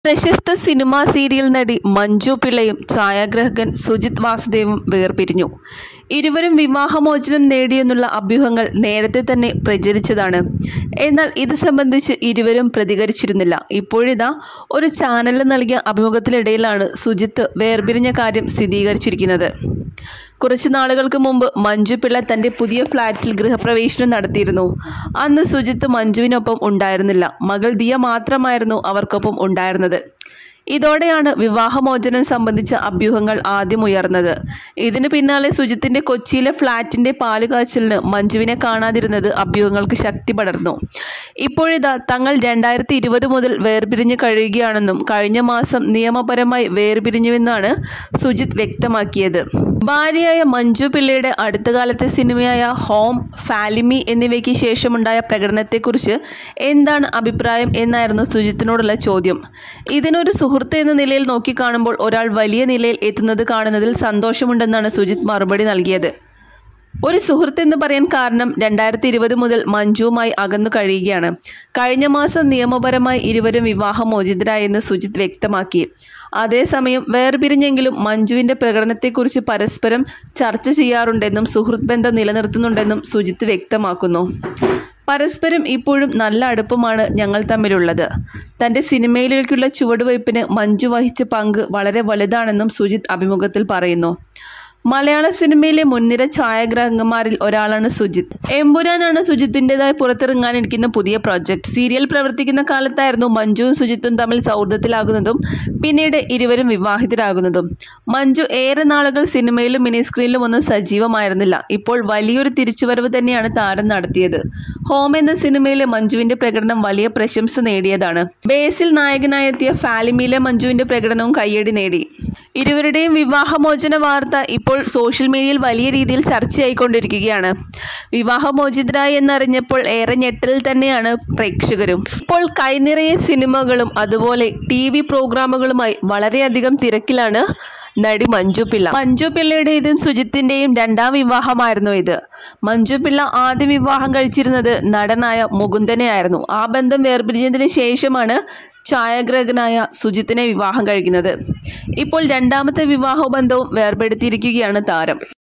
പ്രശസ്ത cinema serial നടി മഞ്ജു പിള്ളയും ഛായാഗ്രാഹകൻ സുജിത് വാസുദേവും വേർപിരിഞ്ഞു ഇരുവരും വിവാഹമോചനം നേടിയെന്നുള്ള അഭ്യൂഹങ്ങൾ നേരത്തെ തന്നെ പ്രചരിച്ചതാണ് എന്നാൽ ഇത് സംബന്ധിച്ച് ഇരുവരും പ്രതികരിച്ചിരുന്നില്ല ഇപ്പോഴിതാ ഒരു ചാനലിന് നൽകിയ അഭിമുഖത്തിനിടയിലാണ് സുജിത്ത് വേർപിരിഞ്ഞ കാര്യം സ്ഥിരീകരിച്ചിരിക്കുന്നത് കുറച്ചു നാളുകൾക്ക് മുമ്പ് മഞ്ജു പിള്ള തന്റെ പുതിയ ഫ്ളാറ്റിൽ ഗൃഹപ്രവേശനം നടത്തിയിരുന്നു അന്ന് സുജിത്ത് മഞ്ജുവിനൊപ്പം ഉണ്ടായിരുന്നില്ല മകൾ ദിയ മാത്രമായിരുന്നു അവർക്കൊപ്പം ഉണ്ടായിരുന്നത് ഇതോടെയാണ് വിവാഹമോചനം സംബന്ധിച്ച അഭ്യൂഹങ്ങൾ ആദ്യം ഉയർന്നത് ഇതിന് പിന്നാലെ സുജിത്തിന്റെ കൊച്ചിയിലെ ഫ്ളാറ്റിന്റെ പാലുകാച്ചലിന് മഞ്ജുവിനെ കാണാതിരുന്നത് അഭ്യൂഹങ്ങൾക്ക് ശക്തി പടർന്നു ഇപ്പോഴിതാ തങ്ങൾ രണ്ടായിരത്തി ഇരുപത് മുതൽ വേർപിരിഞ്ഞ് കഴിയുകയാണെന്നും കഴിഞ്ഞ മാസം നിയമപരമായി വേർപിരിഞ്ഞുവെന്നാണ് സുജിത് വ്യക്തമാക്കിയത് ഭാര്യയായ മഞ്ജു പിള്ളയുടെ അടുത്ത കാലത്തെ സിനിമയായ ഹോം ഫാലിമി എന്നിവയ്ക്ക് ശേഷമുണ്ടായ പ്രകടനത്തെക്കുറിച്ച് എന്താണ് അഭിപ്രായം എന്നായിരുന്നു സുജിത്തിനോടുള്ള ചോദ്യം ഇതിനൊരു സുഹൃത്ത് എന്ന നിലയിൽ നോക്കിക്കാണുമ്പോൾ ഒരാൾ വലിയ നിലയിൽ എത്തുന്നത് കാണുന്നതിൽ സന്തോഷമുണ്ടെന്നാണ് സുജിത്ത് മറുപടി നൽകിയത് ഒരു സുഹൃത്ത് എന്ന് പറയാൻ കാരണം രണ്ടായിരത്തി ഇരുപത് മുതൽ മഞ്ജുവുമായി അകന്നു കഴിയുകയാണ് കഴിഞ്ഞ മാസം നിയമപരമായി ഇരുവരും വിവാഹമോചിതരായെന്ന് സുജിത് വ്യക്തമാക്കി അതേസമയം വേർപിരിഞ്ഞെങ്കിലും മഞ്ജുവിന്റെ പ്രകടനത്തെക്കുറിച്ച് പരസ്പരം ചർച്ച ചെയ്യാറുണ്ടെന്നും സുഹൃത്ത് ബന്ധം നിലനിർത്തുന്നുണ്ടെന്നും സുജിത്ത് വ്യക്തമാക്കുന്നു പരസ്പരം ഇപ്പോഴും നല്ല അടുപ്പമാണ് ഞങ്ങൾ തമ്മിലുള്ളത് തൻ്റെ സിനിമയിലേക്കുള്ള ചുവടുവയ്പ്പിന് മഞ്ജു വഹിച്ച പങ്ക് വളരെ വലുതാണെന്നും സുജിത് അഭിമുഖത്തിൽ പറയുന്നു മലയാള സിനിമയിലെ മുൻനിര ഛായാഗ്രാഹകന്മാരിൽ ഒരാളാണ് സുജിത് എമ്പുരാനാണ് സുജിത്തിൻ്റെതായി പുറത്തിറങ്ങാനിരിക്കുന്ന പുതിയ പ്രോജക്റ്റ് സീരിയൽ പ്രവർത്തിക്കുന്ന കാലത്തായിരുന്നു മഞ്ജുവും സുജിത്തും തമ്മിൽ സൗഹൃദത്തിലാകുന്നതും പിന്നീട് ഇരുവരും വിവാഹിതരാകുന്നതും മഞ്ജു ഏറെ നാളുകൾ സിനിമയിലും മിനി സ്ക്രീനിലും ഒന്നും സജീവമായിരുന്നില്ല ഇപ്പോൾ വലിയൊരു തിരിച്ചുവരവ് തന്നെയാണ് താരം നടത്തിയത് ഹോം എന്ന സിനിമയിലെ മഞ്ജുവിന്റെ പ്രകടനം വലിയ പ്രശംസ നേടിയതാണ് ബേസിൽ നായകനായെത്തിയ ഫാലിമിയിലെ മഞ്ജുവിന്റെ പ്രകടനവും കയ്യടി നേടി ഇരുവരുടെയും വിവാഹമോചന വാർത്ത ഇപ്പോൾ സോഷ്യൽ മീഡിയയിൽ വലിയ രീതിയിൽ ചർച്ചയായിക്കൊണ്ടിരിക്കുകയാണ് വിവാഹമോചിതരായി എന്നറിഞ്ഞപ്പോൾ ഏറെ ഞെട്ടലിൽ തന്നെയാണ് പ്രേക്ഷകരും ഇപ്പോൾ കൈനിറയെ സിനിമകളും അതുപോലെ ടി വി പ്രോഗ്രാമുകളുമായി വളരെയധികം തിരക്കിലാണ് നടി മഞ്ജു പിള്ള മഞ്ജു പിള്ളയുടേതും സുജിത്തിന്റെയും രണ്ടാം വിവാഹമായിരുന്നു ഇത് മഞ്ജു പിള്ള ആദ്യ വിവാഹം കഴിച്ചിരുന്നത് നടനായ മുകുന്ദനെയായിരുന്നു ആ ബന്ധം വേർപിരിഞ്ഞതിന് ശേഷമാണ് ഛായാഗ്രഹകനായ സുജിത്തിനെ വിവാഹം കഴിക്കുന്നത് ഇപ്പോൾ രണ്ടാമത്തെ വിവാഹ ബന്ധവും വേർപെടുത്തിയിരിക്കുകയാണ് താരം